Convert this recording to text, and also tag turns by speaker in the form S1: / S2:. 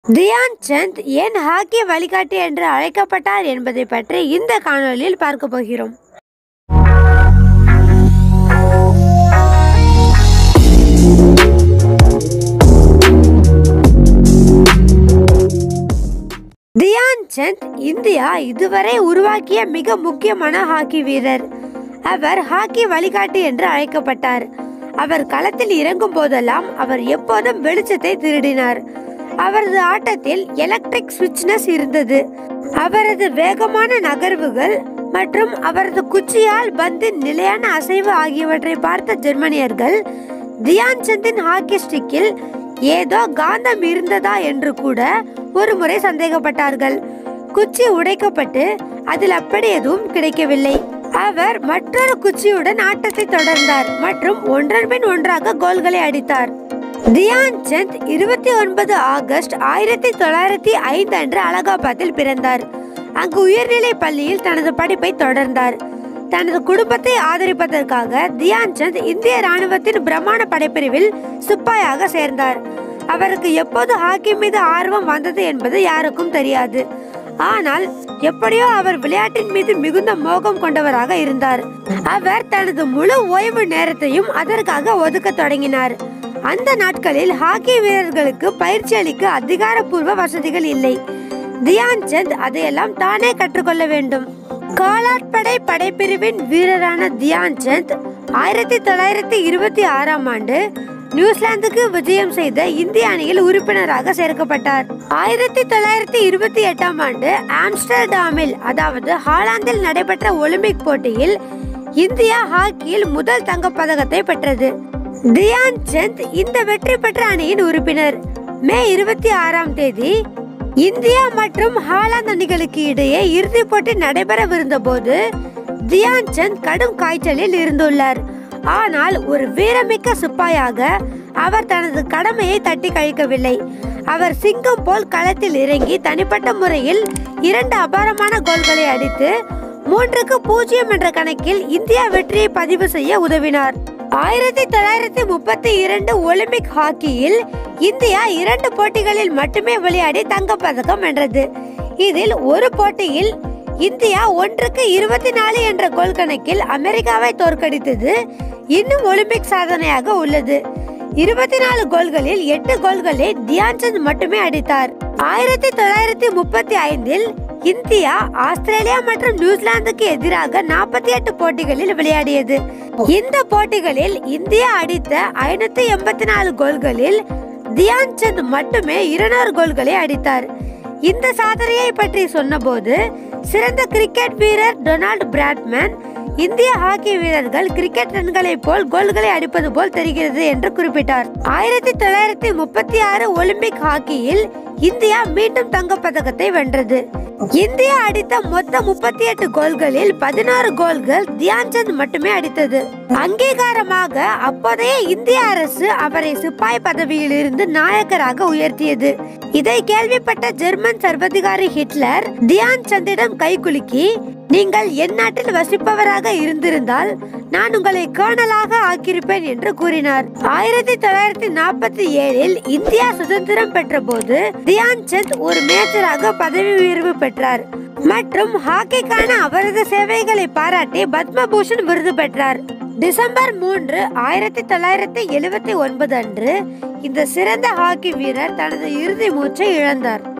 S1: தியான் சந்த் ஏன் ஹாக்கி வழிகாட்டி என்று அழைக்கப்பட்டார் என்பதை பற்றி இந்த காணொளியில் பார்க்க போகிறோம் தியான் சந்த் இந்தியா இதுவரை உருவாக்கிய மிக முக்கியமான ஹாக்கி வீரர் அவர் ஹாக்கி வழிகாட்டி என்று அழைக்கப்பட்டார் அவர் களத்தில் இறங்கும் போதெல்லாம் அவர் எப்போதும் வெளிச்சத்தை திருடினார் அவரது ஆட்டத்தில் எலக்ட்ரிக் ஸ்விட்ச்னஸ் இருந்தது அவரது வேகமான நகர்வுகள் மற்றும் அவரது குச்சியால் பந்தின் நிலையான அசைவு ஆகியவற்றை பார்த்த ஜெர்மனியர்கள் தியான் சந்தின் ஹாக்கி ஸ்டிக்கில் ஏதோ காந்தம் இருந்ததா என்று கூட ஒரு முறை சந்தேகப்பட்டார்கள் குச்சி உடைக்கப்பட்டு அதில் அப்படி எதுவும் கிடைக்கவில்லை அவர் மற்றொரு குச்சியுடன் ஆட்டத்தை தொடர்ந்தார் மற்றும் ஒன்றன் பின் ஒன்றாக கோல்களை அடித்தார் தியான் சந்த் இருபத்தி ஒன்பது ஆகஸ்ட் ஆயிரத்தி தொள்ளாயிரத்தி ஐந்து அன்று அலகாபாத்தில் பிறந்தார் அங்கு உயர்நிலை பள்ளியில் தனது படிப்பை தொடர்ந்தார் தனது குடும்பத்தை ஆதரிப்பதற்காக தியான் சந்த் இந்திய ராணுவத்தின் பிரம்மாண்ட படைப்பிரிவில் சிப்பாயாக சேர்ந்தார் அவருக்கு எப்போது ஹாக்கி மீது ஆர்வம் வந்தது என்பது யாருக்கும் தெரியாது ஆனால் எப்படியோ அவர் விளையாட்டின் மீது மிகுந்த மோகம் கொண்டவராக இருந்தார் அவர் தனது முழு ஓய்வு நேரத்தையும் அதற்காக ஒதுக்க தொடங்கினார் அந்த நாட்களில் ஹாக்கி வீரர்களுக்கு பயிற்சி அளிக்க அதிகாரப்பூர்வ வசதிகள் இல்லை தியான் சந்த் அதையெல்லாம் தானே கற்றுக்கொள்ள வேண்டும் காலாட்படை படைப்பிரிவின் வீரரான தியான் சந்த் ஆயிரத்தி தொள்ளாயிரத்தி இருபத்தி ஆறாம் ஆண்டு நியூசிலாந்துக்கு விஜயம் செய்த இந்திய அணியில் உறுப்பினராக சேர்க்கப்பட்டார் ஆயிரத்தி தொள்ளாயிரத்தி இருபத்தி எட்டாம் ஆண்டு ஆம்ஸ்டர்டாமில் அதாவது ஹாலாந்தில் நடைபெற்ற ஒலிம்பிக் போட்டியில் இந்தியா ஹாக்கியில் முதல் தங்கப்பதக்கத்தை பெற்றது தியான் சந்த் இந்த வெற்றி பெற்ற அணியின் உறுப்பினர் மே இருபத்தி ஆறாம் தேதி இந்தியா மற்றும் ஹாலாந்து அணிகளுக்கு இடையே இறுதிப் போட்டி நடைபெறவிருந்த போது தியான் சந்த் கடும் காய்ச்சலில் இருந்துள்ளார் ஆனால் ஒரு வீரமிக்க சிப்பாயாக அவர் தனது கடமையை தட்டி கழிக்கவில்லை அவர் சிங்கம் போல் களத்தில் இறங்கி தனிப்பட்ட முறையில் இரண்டு அபாரமான கோல்களை அடித்து மூன்றுக்கு பூஜ்ஜியம் என்ற கணக்கில் இந்தியா வெற்றியை பதிவு செய்ய உதவினார் ஆயிரத்தி தொள்ளாயிரத்தி முப்பத்தி இரண்டு ஒலிம்பிக் ஹாக்கியில் இந்தியா இரண்டு போட்டிகளில் மட்டுமே விளையாடி தங்கப்பதக்கம் வென்றது இதில் ஒரு போட்டியில் இந்தியா ஒன்றுக்கு இருபத்தி நாலு என்ற கோல் கணக்கில் அமெரிக்காவை தோற்கடித்தது இன்னும் ஒலிம்பிக் சாதனையாக உள்ளது இருபத்தி நாலு கோல்களில் எட்டு கோல்களை தியான் சந்த் மட்டுமே அடித்தார் ஆயிரத்தி தொள்ளாயிரத்தி முப்பத்தி ஐந்தில் இந்தியா ஆஸ்திரேலியா மற்றும் நியூசிலாந்துக்கு எதிராக நாற்பத்தி எட்டு போட்டிகளில் விளையாடியது இந்த போட்டிகளில் இந்தியா அடித்த ஐநூத்தி எண்பத்தி நாலு கோல்களில் தியான் சந்த் மட்டுமே இருநூறு கோல்களை அடித்தார் இந்த சாதனையை பற்றி சொன்னபோது சிறந்த கிரிக்கெட் வீரர் டொனால்ட் பிராட்மேன் இந்திய ஹாக்கி வீரர்கள் கிரிக்கெட் ரன்களை போல் கோல்களை அடிப்பது போல் தெரிகிறது என்று குறிப்பிட்டார் ஆயிரத்தி தொள்ளாயிரத்தி முப்பத்தி ஆறு ஒலிம்பிக் ஹாக்கியில் இந்தியா மீண்டும் தங்கப்பதக்கத்தை வென்றது இந்தியா அடித்த மொத்த முப்பத்தி எட்டு கோல்களில் பதினாறு கோல்கள் தியான் சந்த் மட்டுமே அடித்தது அங்கீகாரமாக அப்போதைய இந்திய அரசு அவரை சிப்பாய் பதவியில் இருந்து நாயக்கராக உயர்த்தியது இதை கேள்விப்பட்ட ஜெர்மன் சர்வதிகாரி ஹிட்லர் தியான் சந்திடம் கைகுலுக்கி நீங்கள் என் நாட்டில் வசிப்பவராக இருந்திருந்தால் நான் உங்களை கேர்னலாக ஆக்கியிருப்பேன் என்று கூறினார் ஆயிரத்தி தொள்ளாயிரத்தி நாற்பத்தி ஏழில் இந்தியா சுதந்திரம் பெற்ற போது தியான் சந்த் ஒரு மேஜராக பதவி உயர்வு பெற்றார் மற்றும் ஹாக்கிக்கான அவரது சேவைகளை பாராட்டி பத்மபூஷன் விருது பெற்றார் டிசம்பர் மூன்று ஆயிரத்தி தொள்ளாயிரத்தி எழுபத்தி ஒன்பது அன்று இந்த சிறந்த ஹாக்கி வீரர் தனது இறுதி மூச்சை இழந்தார்